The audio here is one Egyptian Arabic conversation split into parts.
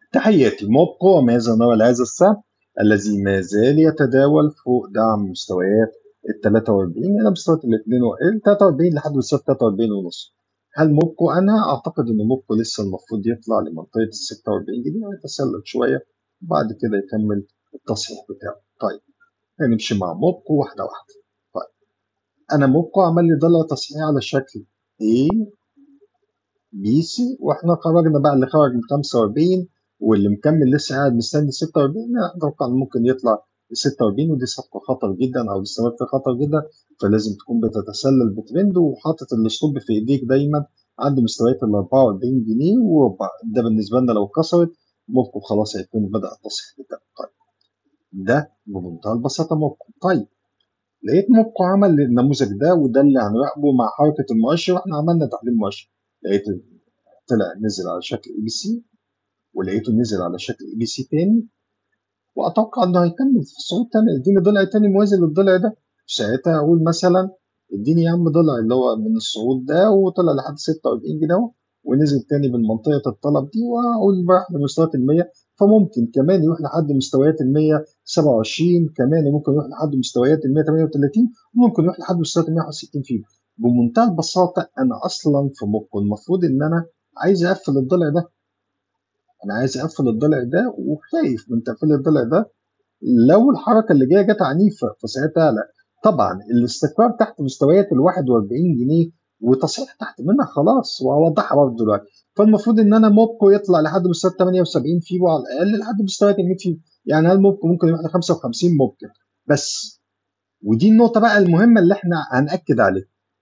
تحياتي موبقو وماذا نرى لهذا السهم الذي ما زال يتداول فوق دعم مستويات ال 43 الى مستويات ال 43 لحد مستوى 43 ونص هل موبقو انا اعتقد ان موبقو لسه المفروض يطلع لمنطقه ال 46 جنيه ويتسلل شويه وبعد كده يكمل التصحيح بتاعه طيب هنمشي مع موبقو واحده واحده طيب انا موبقو عمل لي ضلع تصحيح على شكل A B C واحنا خرجنا بقى اللي خرج من 45 واللي مكمل لسه قاعد مستني 46 اتوقع ممكن يطلع ل 46 ودي صفقه خطر جدا او الاستثمار فيها خطر جدا فلازم تكون بتتسلل بترند وحاطط الستوب في ايديك دايما عند مستويات ال 44 جنيه وربع ده بالنسبه لنا لو كسرت ممكن خلاص هيكون بدا التصحيح بتاعه طيب ده بمنتهى البساطه موقع طيب لقيت موقع عمل النموذج ده وده اللي هنراقبه مع حركه المؤشر واحنا عملنا تحليل مؤشر لقيت طلع نزل على شكل اي بي سي ولقيته نزل على شكل اي بي سي تاني واتوقع انه هيكمل في الصعود تاني اديني ضلع تاني موازي للضلع ده ساعتها اقول مثلا اديني يا عم ضلع اللي هو من الصعود ده وطلع لحد 46 جنيه ونزل تاني من منطقه الطلب دي واقول راح لمستويات ال 100 فممكن كمان يروح لحد مستويات ال 127 كمان ممكن يروح لحد مستويات ال 138 وممكن يروح لحد مستويات ال 161 فيه بمنتهى البساطه انا اصلا في مخي المفروض ان انا عايز اقفل الضلع ده انا عايز اقفل الضلع ده وخايف من تقفيل الضلع ده لو الحركه اللي جايه جت عنيفه فساعتها لا طبعا الاستقرار تحت مستويات ال 41 جنيه وتصحيح تحت منها خلاص وهوضحها برضه دلوقتي فالمفروض ان انا موبكو يطلع لحد مستوى 78 فيبو على الاقل لحد مستويات ال 100 فيبو يعني هل موبكو ممكن يروح ل 55 ممكن بس ودي النقطه بقى المهمه اللي احنا هناكد عليها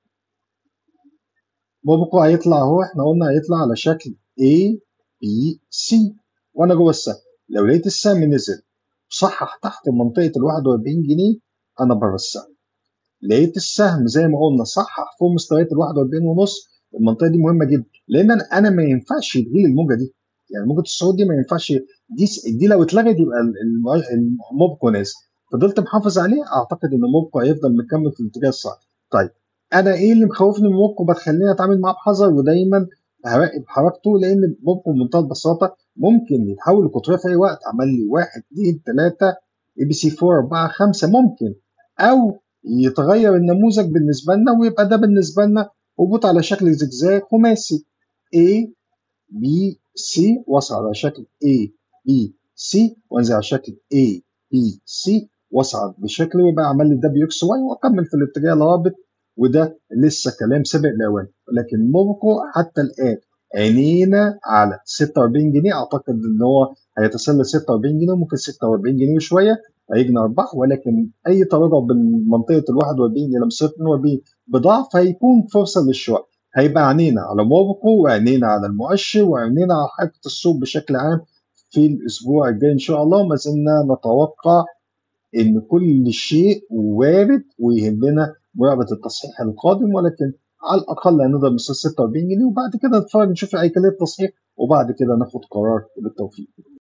موبكو هيطلع اهو احنا قلنا هيطلع على شكل A B C وانا جوه السهم لو لقيت السهم نزل صحح تحت منطقه ال 41 جنيه انا بره السهم لقيت السهم زي ما قلنا صحح فوق مستويات ال 41 ونص المنطقه دي مهمه جدا لان انا انا ما ينفعش يلغي لي الموجه دي يعني موجه الصعود دي ما ينفعش دي دي لو اتلغت يبقى الموبكو نازل فضلت محافظ عليه اعتقد ان الموبكو هيفضل مكمل في الاتجاه الصح طيب انا ايه اللي مخوفني من الموبكو بتخليني اتعامل معاه بحذر ودايما هراقب حركته لان موبكو بمنتهى البساطه ممكن يتحول لقطريه في اي وقت عمل لي 1 2 3 اي بي سي 4 4 5 ممكن او يتغير النموذج بالنسبه لنا ويبقى ده بالنسبه لنا هبوط على شكل زجزاج خماسي A B C وصل على شكل A B C وانزل على شكل A B C واصعد بشكل ويبقى عمل لي دبليو اكس واي واكمل في الاتجاه الهابط وده لسه كلام سابق لاوان لكن موبكو حتى الان عينينا على 46 جنيه اعتقد ان هو هيتسلل 46 جنيه وممكن 46 جنيه وشويه هيجني ارباح ولكن اي تراجع من منطقه ال 41 الى مستوى 42 بضعف هيكون فرصه للشراء هيبقى عينينا على موبكو وعينينا على المؤشر وعينينا على حركه السوق بشكل عام في الاسبوع الجاي ان شاء الله وما زلنا نتوقع ان كل شيء وارد ويهمنا مراقبه التصحيح القادم ولكن على الاقل هنقدر نوصل 46 جنيه وبعد كده نتفرج نشوف هيكليه التصحيح وبعد كده ناخد قرار بالتوفيق